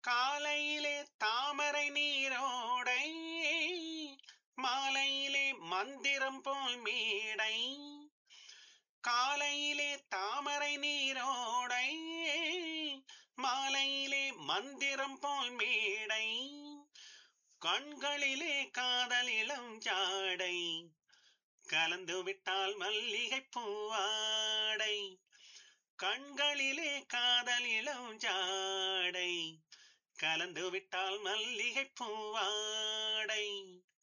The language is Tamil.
காலையிலே தாமரை நீரோடை மாலையிலே மந்திரம் போல் மேடை காலையிலே தாமரை நீரோடை மாலையிலே மந்திரம் போல் மேடை கண்களிலே காதலிலம் ஜாடை கலந்து விட்டால் மல்லிகை பூவாடை கண்களிலே காதலிலம் ஜாடை கலந்து விட்டால் மல்லிகை பூவாடை